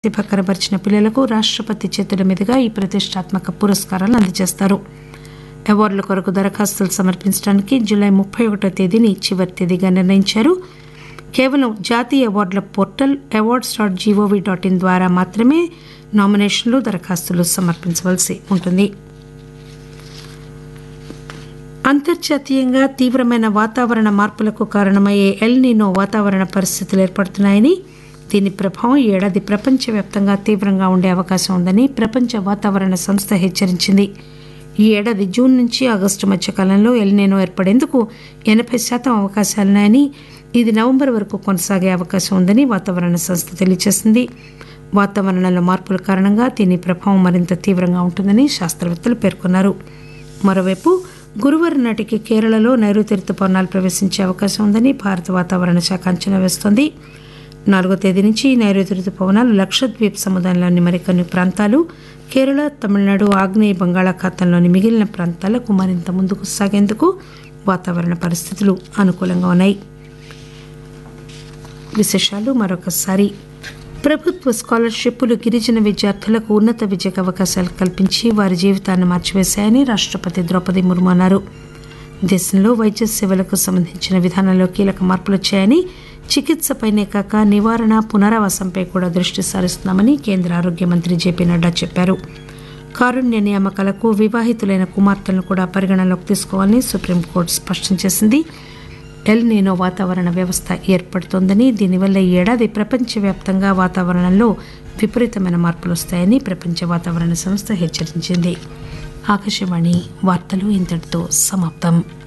ప్రతిభ కనబరిచిన పిల్లలకు రాష్టపతి చేతుల మీదుగా ఈ ప్రతిష్టాత్మక పురస్కారాలను అందజేస్తారు అవార్డుల కొరకు దరఖాస్తులు సమర్పించడానికి జూలై ముప్పై ఒకటో తేదీని చివరి తేదీగా నిర్ణయించారు కేవలం జాతీయ అవార్డుల portal awards dot GOV dot in ద్వారా మాత్రమే నామినేషన్లు దరఖాస్తులు సమర్పించవలసి ఉంటుంది అంతర్జాతీయంగా తీవ్రమైన వాతావరణ మార్పులకు కారణమయ్యే ఎల్ నీనో వాతావరణ పరిస్థితులు ఏర్పడుతున్నాయని దీని ప్రభావం ఈ ఏడాది ప్రపంచవ్యాప్తంగా తీవ్రంగా ఉండే అవకాశం ఉందని ప్రపంచ వాతావరణ సంస్థ హెచ్చరించింది ఈ ఏడాది జూన్ నుంచి ఆగస్టు మధ్య కాలంలో ఎల్ నీనో ఏర్పడేందుకు ఎనభై శాతం అవకాశాలున్నాయని ఇది నవంబర్ వరకు కొనసాగే అవకాశం ఉందని వాతావరణ సంస్థ తెలియజేసింది వాతావరణంలో మార్పుల కారణంగా దీని ప్రభావం మరింత తీవ్రంగా ఉంటుందని శాస్త్రవేత్తలు పేర్కొన్నారు మరోవైపు గురువారం నాటికి కేరళలో నైరుతి రుతుపవనాలు ప్రవేశించే అవకాశం ఉందని భారత వాతావరణ శాఖ అంచనా వేస్తోంది నాలుగో తేదీ నుంచి నైరుతి రుతుపవనాలు లక్షద్వీప్ సముదాయంలోని మరికొన్ని ప్రాంతాలు కేరళ తమిళనాడు ఆగ్నేయ బంగాళాఖాతంలోని మిగిలిన ప్రాంతాలకు మరింత ముందుకు సాగేందుకు వాతావరణ పరిస్థితులు అనుకూలంగా ఉన్నాయి విశేషాలు మరొకసారి ప్రభుత్వ స్కాలర్షిప్లు గిరిజన విద్యార్థులకు ఉన్నత విద్యకు అవకాశాలు కల్పించి వారి జీవితాన్ని మార్చివేశాయని రాష్టపతి ద్రౌపది ముర్ము అన్నారు దేశంలో వైద్య సేవలకు సంబంధించిన విధానంలో కీలక మార్పులు వచ్చాయని చికిత్సపైనే కాక నివారణ పునరావాసంపై కూడా దృష్టి సారిస్తున్నామని కేంద్ర ఆరోగ్య మంత్రి జేపీ నడ్డా చెప్పారు కారుణ్య నియామకాలకు వివాహితులైన కుమార్తెలను కూడా పరిగణనలోకి తీసుకోవాలని సుప్రీంకోర్టు స్పష్టం చేసింది ఎల్ నీనో వాతావరణ వ్యవస్థ ఏర్పడుతోందని దీనివల్ల ఈ ఏడాది ప్రపంచవ్యాప్తంగా వాతావరణంలో విపరీతమైన మార్పులు వస్తాయని ప్రపంచ వాతావరణ సంస్థ హెచ్చరించింది ఆకాశవాణి వార్తలు ఇంతటితో సమాప్తం